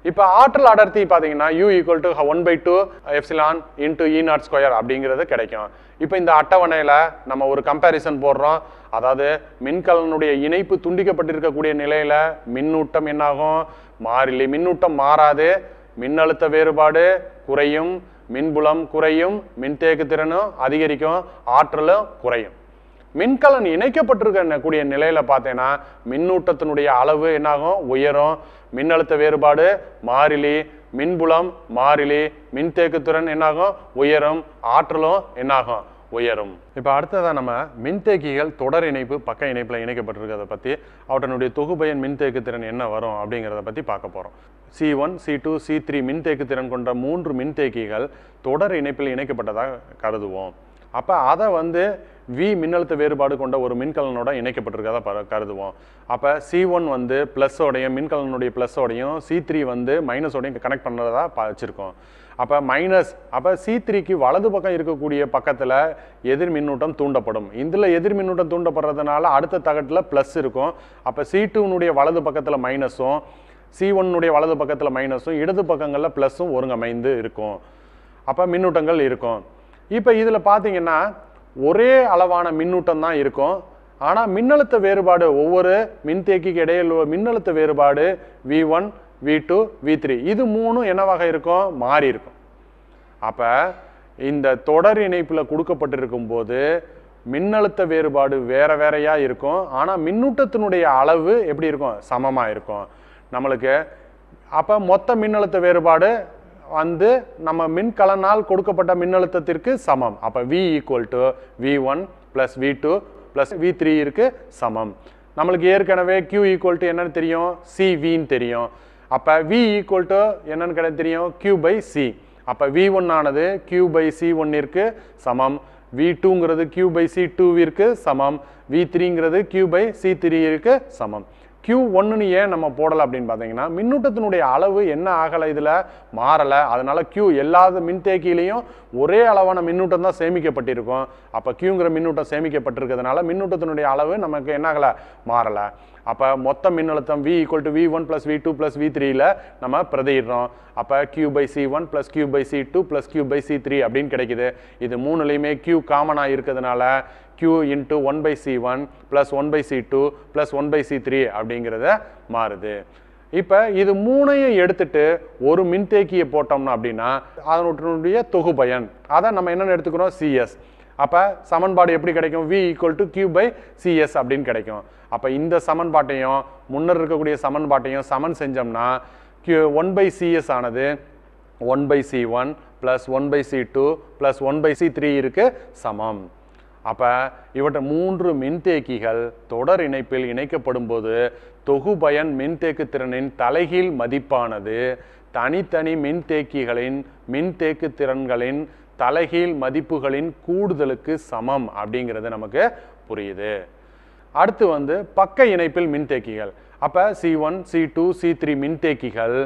இப்போ ஆற்றல் அடர்த்தி பார்த்தீங்கன்னா U equal to one by two epsilon into E naught square அப்படிங்கிறது கிடைக்கும் இப்போ இந்த அட்டவணையில் நம்ம ஒரு கம்பேரிசன் போடுறோம் அதாவது மின்கலனுடைய இணைப்பு துண்டிக்கப்பட்டிருக்கக்கூடிய நிலையில் மின்னூட்டம் என்னாகும் மாறிலி மின்னூட்டம் மாறாது மின்னழுத்த வேறுபாடு குறையும் மின்புலம் குறையும் மின்தேக்கு திறனும் அதிகரிக்கும் ஆற்றலும் குறையும் மின்கலன் இணைக்கப்பட்டிருக்க கூடிய நிலையில பார்த்தேன்னா மின்னூட்டத்தினுடைய அளவு என்னாகும் உயரும் மின்னழுத்த வேறுபாடு மாறிலி மின்புலம் மாறிலி மின்தேக்குத்திறன் என்னாகும் உயரும் ஆற்றலும் என்னாகும் உயரும் இப்போ அடுத்ததா நம்ம மின்தேக்கிகள் தொடர் இணைப்பு பக்க இணைப்பில் இணைக்கப்பட்டிருக்கிறத பற்றி அவற்றினுடைய தொகுபயன் மின்தேக்குத்திறன் என்ன வரும் அப்படிங்கிறத பற்றி பார்க்க போகிறோம் C one C two C three மின்தேக்குத்திறன் கொண்ட மூன்று மின்தேக்கிகள் தொடர் இணைப்பில் இணைக்கப்பட்டதாக கருதுவோம் அப்போ அதை வந்து வி மின்னழுத்த வேறுபாடு கொண்ட ஒரு மின்கலனோட இணைக்கப்பட்டிருக்கதா பர- கருதுவோம் அப்போ சி ஒன் வந்து ப்ளஸ்ஸோடையும் மின்கலனுடைய ப்ளஸ்ஸோடையும் சி த்ரீ வந்து மைனஸோடையும் கனெக்ட் பண்ணுறதா ப- வச்சிருக்கோம் அப்போ மைனஸ் அப்போ சி த்ரீக்கு வலது பக்கம் இருக்கக்கூடிய பக்கத்தில் எதிர் மின்னூட்டம் தூண்டப்படும் இதில் எதிர் மின்னூட்டம் தூண்டப்படுறதுனால அடுத்த தகட்டில் ப்ளஸ் இருக்கும் அப்போ சி டூனுடைய வலது பக்கத்தில் மைனஸும் சி ஒன்னுடைய வலது பக்கத்தில் மைனஸும் இடது பக்கங்களில் ப்ளஸ்ஸும் ஒருங்கமைந்து இருக்கும் அப்போ மின்னூட்டங்கள் இருக்கும் இப்போ இதில் பார்த்தீங்கன்னா ஒரே அளவான மின்னூட்டம் தான் இருக்கும் ஆனால் மின்னழுத்த வேறுபாடு ஒவ்வொரு மின்தேக்கிக்கு இடையில் உள்ள மின்னழுத்த வேறுபாடு V one V two V three இது மூணும் என்னவாக இருக்கும் மாறி இருக்கும் அப்போ இந்த தொடர் இணைப்பில் கொடுக்கப்பட்டிருக்கும் போது மின்னழுத்த வேறுபாடு வேற வேறையா இருக்கும் ஆனால் மின்னூட்டத்தினுடைய அளவு எப்படி இருக்கும் சமமாக இருக்கும் நம்மளுக்கு அப்போ மொத்த மின்னழுத்த வேறுபாடு வந்து நம்ம மின்கலனால் கொடுக்கப்பட்ட மின்னழுத்தத்திற்கு சமம் அப்போ V equal to V one plus V two plus V three இருக்கு சமம் நம்மளுக்கு ஏற்கனவே Q ஈக்குவல் டு என்னன்னு தெரியும் சி வின்னு தெரியும் அப்போ வி ஈக்குவல் டு என்னன்னு கிடையாது தெரியும் Q பை சி அப்போ வி ஒன் ஆனது Q பை சி ஒன்னிற்கு சமம் வி டூங்கிறது Q பை சி டூவிற்கு சமம் வி த்ரீங்கிறது Q பை சி த்ரீக்கு சமம் Q ஒன்றுன்னு ஏன் நம்ம போடலை அப்படின்னு பார்த்தீங்கன்னா மின்னூட்டத்தினுடைய அளவு என்ன ஆகலை இதில் மாறலை அதனால Q எல்லா மின்தேக்கியிலையும் ஒரே அளவான மின்னூட்டம் தான் சேமிக்கப்பட்டிருக்கும் அப்போ Qங்கிற மின்னூட்டம் சேமிக்கப்பட்டிருக்கிறதுனால மின்னூட்டத்தினுடைய அளவு நமக்கு என்ன ஆகலை மாறலை அப்போ மொத்த மின்னழுத்தம் V equal to V one plus V two plus V த்ரீல நம்ம பிரதியிடுறோம் அப்போ Q by C one plus Q by C two plus Q by C three அப்படின்னு கிடைக்குது இது மூணுலையுமே Q காமனாக இருக்கிறதுனால Q into one by C one plus one by C two plus one by C three அப்படிங்கிறத மாறுது இப்போ இது மூணையும் எடுத்துட்டு ஒரு மின்தேக்கியை போட்டோம்னா அப்படின்னா அதனுடைய தொகுபயன் அதை நம்ம என்னென்னு எடுத்துக்கிறோம் சிஎஸ் அப்போ சமன்பாடு எப்படி கிடைக்கும் v equal to Q by C S அப்படின்னு கிடைக்கும் அப்போ இந்த சமன்பாட்டையும் முன்னர் இருக்கக்கூடிய சமன்பாட்டையும் சமன் செஞ்சோம்னா கியூ ஒன் பை சிஎஸ் ஆனது one by C one plus one by C two plus one by C three இருக்கு சமம் அப்போ இவற்றை மூன்று மின்தேக்கிகள் தொடர் இணைப்பில் இணைக்கப்படும் போது தொகுபயன் மின்தேக்கு திறனின் தலைகீழ் மதிப்பானது தனித்தனி மின்தேக்கிகளின் மின்தேக்கு திறன்களின் தலைகீழ் மதிப்புகளின் கூடுதலுக்கு சமம் அப்படிங்கிறது நமக்கு புரியுது அடுத்து வந்து பக்க இணைப்பில் மின்தேக்கிகள் அப்போ C one C two C three மின்தேக்கிகள்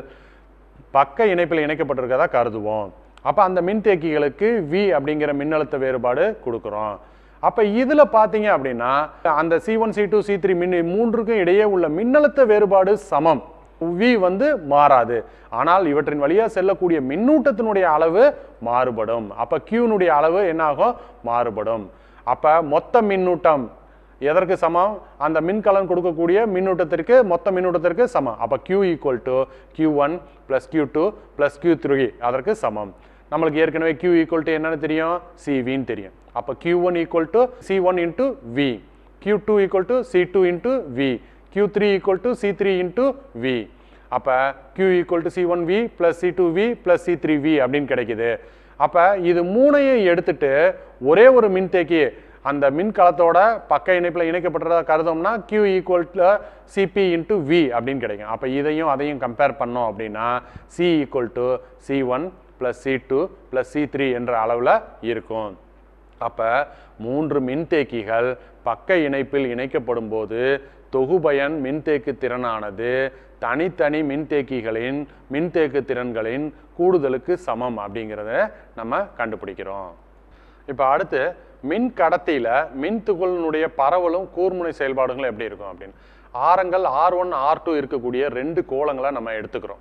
பக்க இணைப்பில் இணைக்கப்பட்டிருக்கதா கருதுவோம் அப்போ அந்த மின்தேக்கிகளுக்கு வி அப்படிங்கிற மின்னழுத்த வேறுபாடு கொடுக்குறோம் அப்போ இதில் பார்த்தீங்க அப்படின்னா அந்த C one C two C three மின் மூன்றுக்கும் இடையே உள்ள மின்னழுத்த வேறுபாடு சமம் வி வந்து மாறாது ஆனால் இவற்றின் வழியாக செல்லக்கூடிய மின்னூட்டத்தினுடைய அளவு மாறுபடும் அப்போ கியூனுடைய அளவு என்னாகும் மாறுபடும் அப்போ மொத்த மின்னூட்டம் எதற்கு சமம் அந்த மின்கலன் கொடுக்கக்கூடிய மின்னூட்டத்திற்கு மொத்த மின்னூட்டத்திற்கு சமம் அப்போ Q equal to Q one plus Q two plus Q three அதற்கு சமம் நம்மளுக்கு ஏற்கனவே Q ஈக்குவல் டு என்னன்னு தெரியும் சிவின்னு தெரியும் அப்போ Q one equal to C one into V Q two equal to C two into V Q three equal to C three into V அப்போ Q equal to C one V plus C two V plus C three V அப்படின்னு கிடைக்குது அப்போ இது மூணையும் எடுத்துட்டு ஒரே ஒரு மின்தேக்கி அந்த மின்கலத்தோட பக்க இணைப்பில் இணைக்கப்பட்டதா கருதோம்னா Q equal to C P into V அப்படின்னு கிடைக்கும் அப்போ இதையும் அதையும் கம்பேர் பண்ணோம் அப்படின்னா C equal to C one plus C two plus C three என்ற அளவில் இருக்கும் அப்போ மூன்று மின்தேக்கிகள் பக்க இணைப்பில் இணைக்கப்படும் போது தொகுபயன் மின்தேக்கு திறனானது தனித்தனி மின்தேக்கிகளின் மின்தேக்கு திறன்களின் கூடுதலுக்கு சமம் அப்படிங்கிறத நம்ம கண்டுபிடிக்கிறோம் இப்போ அடுத்து மின் கடத்தியில் மின் துகளினுடைய பரவலும் கூர்முனை செயல்பாடுகளும் எப்படி இருக்கும் அப்படின்னு ஆரங்கள் ஆர் ஒன் ஆர் டூ இருக்கக்கூடிய ரெண்டு கோளங்களை நம்ம எடுத்துக்கிறோம்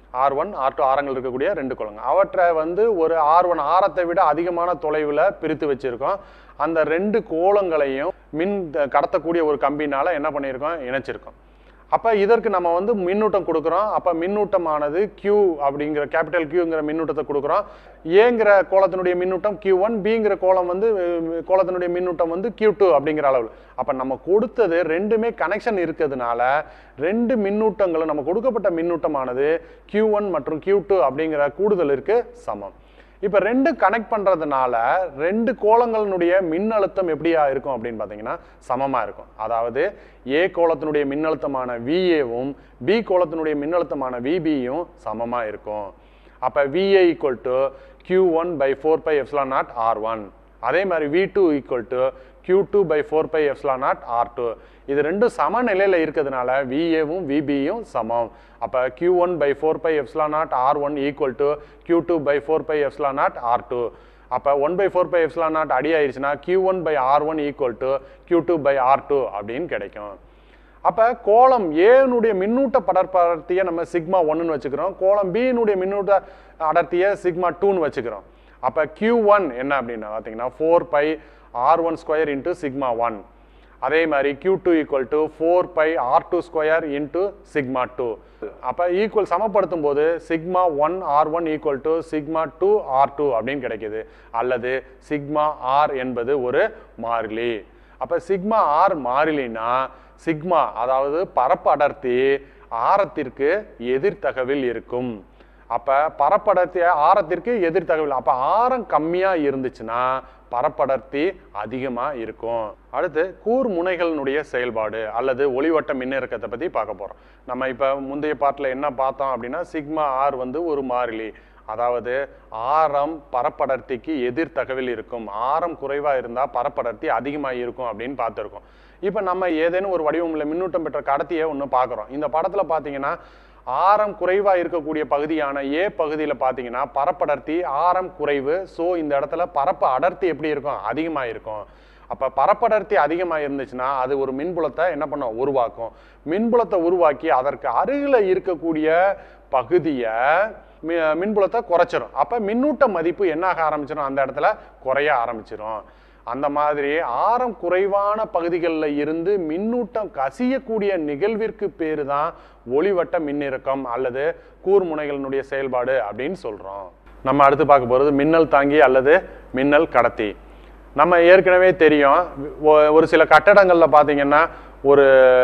ஆர் ஒன் ஆர் டூ ஆரங்கள் இருக்கக்கூடிய ரெண்டு கோலங்கள் அவற்றை வந்து ஒரு ஆர் ஒன் ஆரத்தை விட அதிகமான தொலைவில் பிரித்து வச்சிருக்கோம் அந்த ரெண்டு கோலங்களையும் மின் த- கடத்தக்கூடிய ஒரு கம்பினால என்ன பண்ணியிருக்கோம் இணைச்சிருக்கோம் அப்போ இதற்கு நம்ம வந்து மின்னூட்டம் கொடுக்குறோம் அப்போ மின்னூட்டமானது Q அப்படிங்கிற கேபிட்டல் Qங்கிற மின்னூட்டத்தை கொடுக்குறோம் ஏங்கிற கோலத்தினுடைய மின்னூட்டம் Q ஒன் பிங்கிற கோலம் வந்து அஹ், கோலத்தினுடைய மின்னூட்டம் வந்து Q டூ அப்படிங்கிற அளவில் அப்போ நம்ம கொடுத்தது ரெண்டுமே கனெக்ஷன் இருக்கிறதுனால ரெண்டு மின்னூட்டங்களும் நம்ம கொடுக்கப்பட்ட மின்னூட்டமானது Q ஒன் மற்றும் Q டூ அப்படிங்கிற கூடுதலிற்கு சமம் இப்போ ரெண்டு கனெக்ட் பண்ணுறதுனால ரெண்டு கோலங்களினுடைய மின்னழுத்தம் எப்படியா இருக்கும் அப்படின்னு பார்த்தீங்கன்னா சமமாக இருக்கும் அதாவது ஏ கோலத்தினுடைய மின்னழுத்தமான விஏவும் பி கோலத்தினுடைய மின்னழுத்தமான விபியும் சமமாக இருக்கும் அப்போ V A equal to Q one by four pi epsilon naught R one அதே மாதிரி V two equal to Q two by four pi epsilon naught R two இது ரெண்டும் சமநிலையில் இருக்கிறதுனால விஏவும் விபியும் சமம் அப்போ Q one by four pi epsilon naught R one equal to Q two by four pi epsilon naught R two அப்போ one by four pi epsilon naught அடி ஆயிடுச்சுன்னா Q one by R one equal to Q two by R two அப்படின்னு கிடைக்கும் அப்போ கோலம் ஏனுடைய மின்னூட்ட படர்படர்த்தியை நம்ம sigma ஒன்னுன்னு வச்சுக்கிறோம் கோலம் பியினுடைய மின்னூட்ட அடர்த்தியை சிக்மா டூன்னு வச்சுக்கிறோம் அப்போ கியூ ஒன் என்ன அப்படின்னா பார்த்தீங்கன்னா four pi R one square into sigma one அதே மாதிரி Q two equal to four pi R two square into sigma two அப்போ ஈக்குவல் சமப்படுத்தும் போது sigma one R one equal to sigma two R two அப்படின்னு கிடைக்குது அல்லது sigma R என்பது ஒரு மாறிலி அப்போ சிக்மா ஆர் மாறிலினா சிக்மா அதாவது பரப்பு அடர்த்தி ஆரத்திற்கு எதிர்த்தகவில் இருக்கும் அப்போ பரப்படர்த்தி ஆரத்திற்கு எதிர்த்தகவில் அப்போ ஆரம் கம்மியாக இருந்துச்சுன்னா பரப்படர்த்தி அதிகமாக இருக்கும் அடுத்து கூர் முனைகளினுடைய செயல்பாடு அல்லது ஒளிவட்ட மின்னிறக்கத்தை பற்றி பார்க்க போகிறோம் நம்ம இப்போ முந்தைய பாட்டில் என்ன பார்த்தோம் அப்படின்னா சிக்மா ஆர் வந்து ஒரு மாறிலி அதாவது ஆரம் பரப்படர்த்திக்கு எதிர்த்தகவில் இருக்கும் ஆரம் குறைவாக இருந்தால் பரப்படர்த்தி அதிகமாக இருக்கும் அப்படின்னு பார்த்துருக்கோம் இப்போ நம்ம ஏதேனும் ஒரு வடிவமில்ல மின்னூட்டம் பெற்ற கடத்தியை ஒன்று பார்க்குறோம் இந்த படத்தில் பார்த்தீங்கன்னா ஆரம் குறைவாக இருக்கக்கூடிய பகுதியான ஏ பகுதியில் பார்த்தீங்கன்னா பரப்படர்த்தி ஆரம் குறைவு ஸோ இந்த இடத்துல பரப்பு அடர்த்தி எப்படி இருக்கும் அதிகமாக இருக்கும் அப்போ பரப்படர்த்தி அதிகமாக இருந்துச்சுன்னா அது ஒரு மின்புலத்தை என்ன பண்ணும் உருவாக்கும் மின்புலத்தை உருவாக்கி அதற்கு அருகில் இருக்கக்கூடிய பகுதியை மி- மின்புலத்தை குறைச்சிரும் அப்போ மின்னூட்ட மதிப்பு என்ன ஆக ஆரம்பிச்சிடும் அந்த இடத்துல குறைய ஆரம்பிச்சிரும் அந்த மாதிரி ஆரம் குறைவான பகுதிகளில் இருந்து மின்னூட்டம் கசியக்கூடிய நிகழ்விற்கு பேரு தான் ஒளிவட்ட மின்னிறக்கம் அல்லது கூர்முனைகளினுடைய செயல்பாடு அப்படின்னு சொல்றோம் நம்ம அடுத்து பார்க்க போகிறது மின்னல் தாங்கி அல்லது மின்னல் கடத்தி நம்ம ஏற்கனவே தெரியும் ஒ- ஒரு சில கட்டடங்களில் பார்த்தீங்கன்னா ஒரு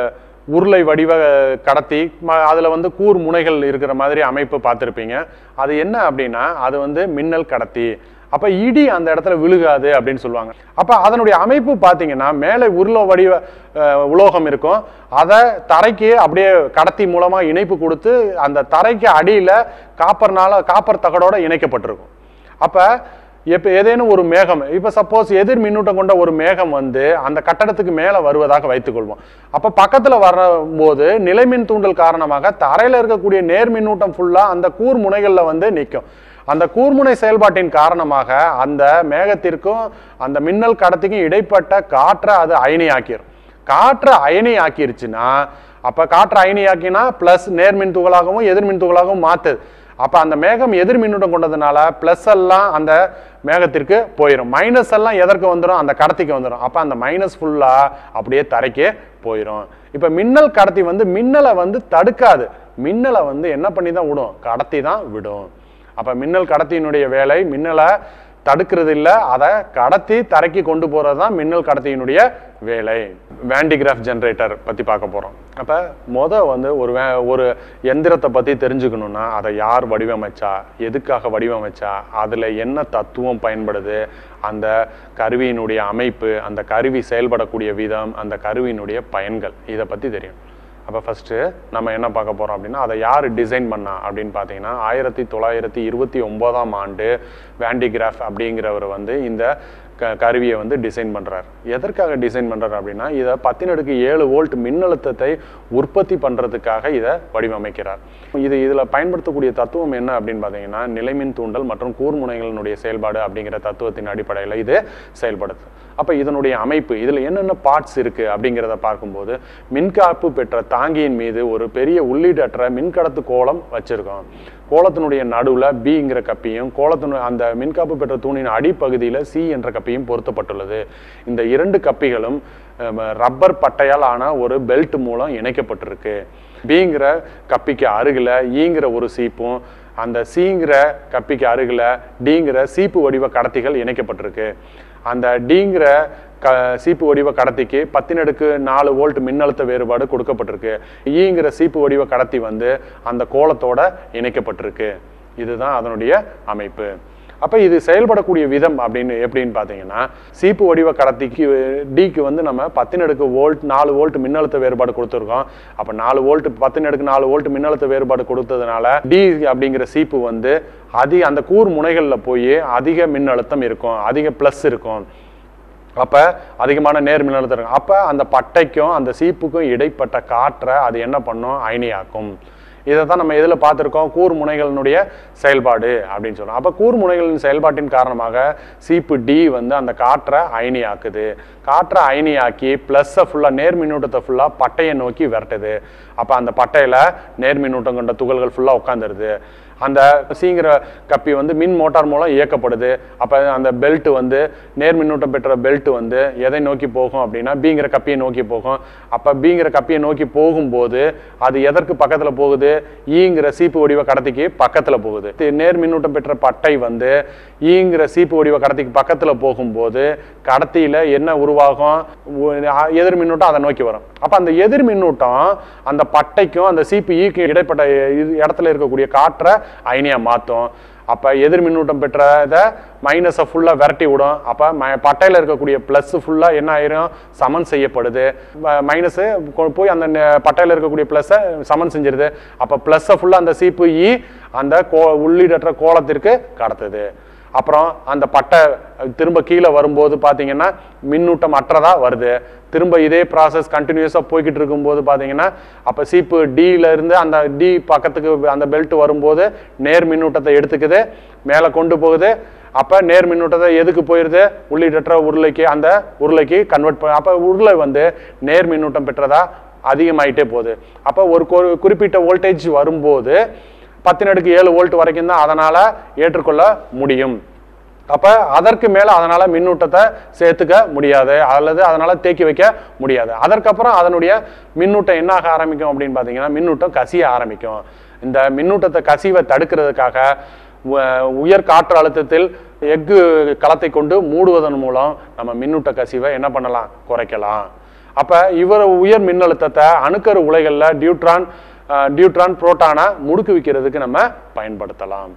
உருளை வடிவ கடத்தி ம- அதுல வந்து கூர் முனைகள் இருக்கிற மாதிரி அமைப்பு பார்த்துருப்பீங்க அது என்ன அப்படின்னா அது வந்து மின்னல் கடத்தி அப்ப இடி அந்த இடத்துல விழுகாது அப்படின்னு சொல்லுவாங்க அப்ப அதனுடைய அமைப்பு பார்த்தீங்கன்னா மேலே உருள வடிவ அஹ், உலோகம் இருக்கும் அதை தரைக்கு அப்படியே கடத்தி மூலமா இணைப்பு கொடுத்து அந்த தரைக்கு அடியில காப்பர்னால காப்பர் தகடோட இணைக்கப்பட்டிருக்கும் அப்ப இப்போ ஏதேனும் ஒரு மேகம் இப்போ சப்போஸ் எதிர் மின்னூட்டம் கொண்ட ஒரு மேகம் வந்து அந்த கட்டடத்துக்கு மேலே வருவதாக வைத்துக்கொள்வோம் அப்போ பக்கத்தில் வரும்போது நிலைமின் தூண்டல் காரணமாக தரையில் இருக்கக்கூடிய நேர் மின்னூட்டம் ஃபுல்லாக அந்த கூர் முனைகளில் வந்து நிற்கும் அந்த கூர்முனை செயல்பாட்டின் காரணமாக அந்த மேகத்திற்கும் அந்த மின்னல் கடத்திக்கும் இடைப்பட்ட காற்றை அது அயனியாக்கிரும் காற்றை அயனி ஆக்கிருச்சுன்னா அப்போ காற்றை அயனி ஆக்கினா ப்ளஸ் நேர்மின் துகளாகவும் எதிர்மின் துகளாகவும் மாற்றுது அப்போ அந்த மேகம் எதிர் மின்னூட்டம் கொண்டதுனால ப்ளஸ் எல்லாம் அந்த மேகத்திற்கு போயிடும் மைனஸ் எல்லாம் எதற்கு வந்துடும் அந்த கடத்திக்கு வந்துடும் அப்போ அந்த மைனஸ் ஃபுல்லாக அப்படியே தரைக்கே போயிடும் இப்போ மின்னல் கடத்தி வந்து மின்னலை வந்து தடுக்காது மின்னலை வந்து என்ன பண்ணி தான் விடும் கடத்தி தான் விடும் அப்போ மின்னல் கடத்தியினுடைய வேலை மின்னலை தடுக்கிறது இல்லை அதை கடத்தி தரைக்கு கொண்டு போகிறது தான் மின்னல் கடத்தியினுடைய வேலை வேண்டிகிராஃப் ஜென்ரேட்டர் பற்றி பார்க்க போகிறோம் அப்போ மொத வந்து ஒரு வே ஒரு எந்திரத்தை பற்றி தெரிஞ்சுக்கணுன்னா அதை யார் வடிவமைச்சா எதுக்காக வடிவமைச்சா அதில் என்ன தத்துவம் பயன்படுது அந்த கருவியினுடைய அமைப்பு அந்த கருவி செயல்படக்கூடிய விதம் அந்த கருவியினுடைய பயன்கள் இதை பற்றி தெரியும் அப்போ ஃபஸ்ட்டு நம்ம என்ன பார்க்க போகிறோம் அப்படின்னா அதை யார் டிசைன் பண்ணா அப்படின்னு பார்த்தீங்கன்னா ஆயிரத்தி தொள்ளாயிரத்தி இருபத்தி ஒம்போதாம் ஆண்டு வேண்டிகிராஃப் அப்படிங்கிறவர் வந்து இந்த க கருவியை வந்து டிசைன் பண்ணுறார் எதற்காக டிசைன் பண்ணுறாரு அப்படின்னா இதை பத்தினடுக்கு ஏழு வோல்ட் மின்னழுத்தத்தை உற்பத்தி பண்ணுறதுக்காக இதை வடிவமைக்கிறார் இது இதில் பயன்படுத்தக்கூடிய தத்துவம் என்ன அப்படின்னு பார்த்தீங்கன்னா நிலைமின் தூண்டல் மற்றும் கூர்முனைகளினுடைய செயல்பாடு அப்படிங்கிற தத்துவத்தின் அடிப்படையில் இது செயல்படுது அப்போ இதனுடைய அமைப்பு இதில் என்னென்ன பார்ட்ஸ் இருக்குது அப்படிங்கிறத பார்க்கும்போது மின்காப்பு பெற்ற தாங்கியின் மீது ஒரு பெரிய உள்ளீடற்ற மின்கடத்து கோலம் வச்சுருக்கோம் கோலத்தினுடைய நடுவில் பிங்கிற கப்பியும் கோலத்தினு அந்த மின்காப்பு பெற்ற தூணின் அடிப்பகுதியில் சி என்ற கப்பியும் பொருத்தப்பட்டுள்ளது இந்த இரண்டு கப்பிகளும் அஹ், ரப்பர் பட்டையால் ஆன ஒரு பெல்ட் மூலம் இணைக்கப்பட்டிருக்கு பிங்கிற கப்பிக்கு அருகில் ஈங்கிற ஒரு சீப்பும் அந்த சீங்கிற கப்பிக்கு அருகில் டிங்கிற சீப்பு வடிவ கடத்திகள் இணைக்கப்பட்டிருக்கு அந்த டிங்கிற க சீப்பு வடிவ கடத்திக்கு பத்தினடுக்கு நாலு வோல்ட் மின்னழுத்த வேறுபாடு கொடுக்கப்பட்டிருக்கு ஈங்கிற சீப்பு வடிவ கடத்தி வந்து அந்த கோலத்தோட இணைக்கப்பட்டிருக்கு இதுதான் அதனுடைய அமைப்பு அப்போ இது செயல்படக்கூடிய விதம் அப்படின்னு எப்படின்னு பார்த்தீங்கன்னா சீப்பு வடிவ கடத்திக்கு டிக்கு வந்து நம்ம பத்தினடுக்கு வோல்ட் நாலு வோல்ட் மின்னழுத்த வேறுபாடு கொடுத்துருக்கோம் அப்போ நாலு வோல்ட் பத்தினடுக்கு நாலு வோல்ட் மின்னழுத்த வேறுபாடு கொடுத்ததுனால டி அப்படிங்கிற சீப்பு வந்து அதிக அந்த கூர் முனைகளில் போய் அதிக மின்னழுத்தம் இருக்கும் அதிக ப்ளஸ் இருக்கும் அப்போ அதிகமான நேர் மின்னழுத்தம் இருக்கும் அப்போ அந்த பட்டைக்கும் அந்த சீப்புக்கும் இடைப்பட்ட காற்றை அது என்ன பண்ணும் அயனியாக்கும் இதை தான் நம்ம எதில் பார்த்துருக்கோம் கூர் முனைகளினுடைய செயல்பாடு அப்படின்னு சொல்றோம் அப்போ கூர் முனைகளின் செயல்பாட்டின் காரணமாக சீப்பு டி வந்து அந்த காற்றை அயனியாக்குது காற்றை அயனியாக்கி ப்ளஸ்ஸை ஃபுல்லாக நேர் மின்னூட்டத்தை ஃபுல்லாக பட்டையை நோக்கி விரட்டுது அப்போ அந்த பட்டையில் நேர் மின்னூட்டம் கொண்ட துகள்கள் ஃபுல்லாக உட்காந்துருது அந்த சீங்கிற கப்பி வந்து மின் மோட்டார் மூலம் இயக்கப்படுது அப்போ அந்த பெல்ட் வந்து நேர் மின்னூட்டம் பெற்ற பெல்ட் வந்து எதை நோக்கி போகும் அப்படின்னா பீங்கிற கப்பியை நோக்கி போகும் அப்போ பீங்கிற கப்பியை நோக்கி போகும்போது அது எதற்கு பக்கத்தில் போகுது ஈங்கிற சீப்பு வடிவ கடத்திக்கு பக்கத்தில் போகுது தி- நேர் மின்னூட்டம் பெற்ற பட்டை வந்து ஈங்கிற சீப்பு வடிவ கடத்திக்கு பக்கத்தில் போகும்போது கடத்தியில் என்ன உருவாகும் உ- அ- எதிர் மின்னூட்டம் அதை நோக்கி வரும் அப்போ அந்த எதிர் மின்னூட்டம் அந்த பட்டைக்கும் அந்த சீப்பு ஈக்கு இடைப்பட்ட இது இடத்துல இருக்கக்கூடிய காற்றை அயனியா மாற்றும் அப்போ எதிர் மின்னூட்டம் பெற்ற இதை மைனஸை ஃபுல்லாக விரட்டி விடும் அப்போ ம பட்டையில் இருக்கக்கூடிய ப்ளஸ் ஃபுல்லாக என்ன ஆயிரும் சமன் செய்யப்படுது மைனஸு போய் அந்த நெ- பட்டையில் இருக்கக்கூடிய ப்ளஸ்ஸை சமன் செஞ்சிருது அப்போ ப்ளஸ்ஸை ஃபுல்லாக அந்த சீப்பு இ அந்த கோ உள்ளீடற்ற கோலத்திற்கு கடத்துது அப்புறம் அந்த பட்டை திரும்ப கீழே வரும்போது பார்த்தீங்கன்னா மின்னூட்டம் அற்றதா வருது திரும்ப இதே ப்ராசஸ் கண்டினியூஸாக போய்கிட்டு இருக்கும்போது பார்த்தீங்கன்னா அப்போ சீப்பு டியில இருந்து அந்த டி பக்கத்துக்கு அந்த பெல்ட் வரும்போது நேர் மின்னூட்டத்தை எடுத்துக்குது மேலே கொண்டு போகுது அப்போ நேர் மின்னூட்டத்தை எதுக்கு போயிடுது உள்ளீடற்ற உருளைக்கு அந்த உருளைக்கு கன்வெர்ட் பண்ண அப்போ உருளை வந்து நேர் மின்னூட்டம் பெற்றதா அதிகமாயிட்டே போகுது அப்போ ஒரு குறி- குறிப்பிட்ட வோல்டேஜ் வரும்போது பத்தினடுக்கு ஏழு வோல்ட் வரைக்கும் தான் அதனால் ஏற்றுக்கொள்ள முடியும் அப்போ அதற்கு மேலே அதனால் மின்னூட்டத்தை சேர்த்துக்க முடியாது அல்லது அதனால் தேக்கி வைக்க முடியாது அதற்கப்புறம் அதனுடைய மின்னூட்டம் என்ன ஆக ஆரம்பிக்கும் அப்படின்னு பார்த்தீங்கன்னா மின்னூட்டம் கசிய ஆரம்பிக்கும் இந்த மின்னூட்டத்தை கசிவை தடுக்கிறதுக்காக உ- உயர் காற்று அழுத்தத்தில் எஃகு களத்தை கொண்டு மூடுவதன் மூலம் நம்ம மின்னூட்ட கசிவை என்ன பண்ணலாம் குறைக்கலாம் அப்போ இவர் உயர் மின்னழுத்தத்தை அணுக்கரு உலைகளில் டியூட்ரான் அஹ், டியூட்ரான் புரோட்டானை முடுக்குவிக்கிறதுக்கு நம்ம பயன்படுத்தலாம்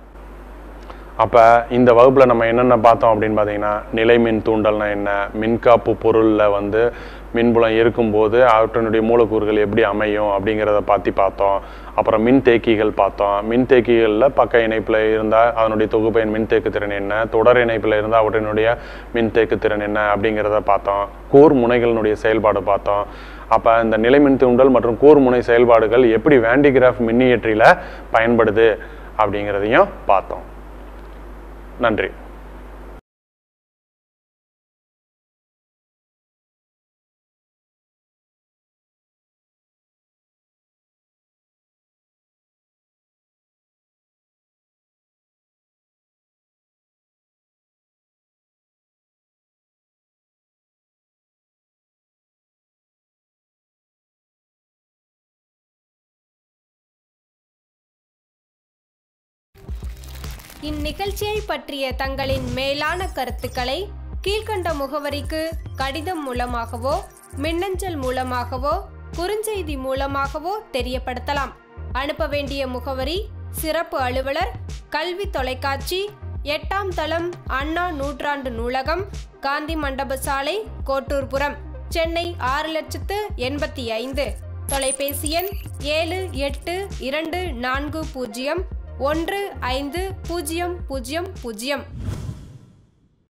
அப்போ இந்த வகுப்பில் நம்ம என்னென்ன பார்த்தோம் அப்படின்னு பார்த்தீங்கன்னா நிலைமின் தூண்டல்னா என்ன மின்காப்பு பொருளில் வந்து மின்புலம் இருக்கும்போது அவற்றினுடைய மூலக்கூறுகள் எப்படி அமையும் அப்படிங்கிறத பற்றி பார்த்தோம் அப்புறம் மின்தேக்கிகள் பார்த்தோம் மின்தேக்கிகளில் பக்க இணைப்பில் இருந்தால் அதனுடைய தொகுப்பயன் மின்தேக்கு திறன் என்ன தொடர் இணைப்பில் இருந்தால் அவற்றினுடைய மின்தேக்கு திறன் என்ன அப்படிங்கிறத பார்த்தோம் கூர் முனைகளினுடைய செயல்பாடு பார்த்தோம் அப்போ இந்த நிலைமின் தூண்டல் மற்றும் கூர் முனை செயல்பாடுகள் எப்படி வேண்டிகிராஃப் மின்னியற்றியில் பயன்படுது அப்படிங்கிறதையும் பார்த்தோம் நன்றி இந்நிகழ்ச்சியை பற்றிய தங்களின் மேலான கருத்துக்களை கீழ்க்கண்ட முகவரிக்கு கடிதம் மூலமாகவோ மின்னஞ்சல் மூலமாகவோ குறுஞ்செய்தி மூலமாகவோ தெரியப்படுத்தலாம் அனுப்ப வேண்டிய முகவரி சிறப்பு அலுவலர் கல்வி தொலைக்காட்சி எட்டாம் தளம் அண்ணா நூற்றாண்டு நூலகம் காந்தி மண்டப சாலை கோட்டூர்புரம் சென்னை ஆறு லட்சத்து எண்பத்தி ஐந்து தொலைபேசி எண் ஏழு எட்டு இரண்டு நான்கு பூஜ்ஜியம் ஒன்று ஐந்து பூஜ்ஜியம் பூஜ்ஜியம் பூஜ்ஜியம்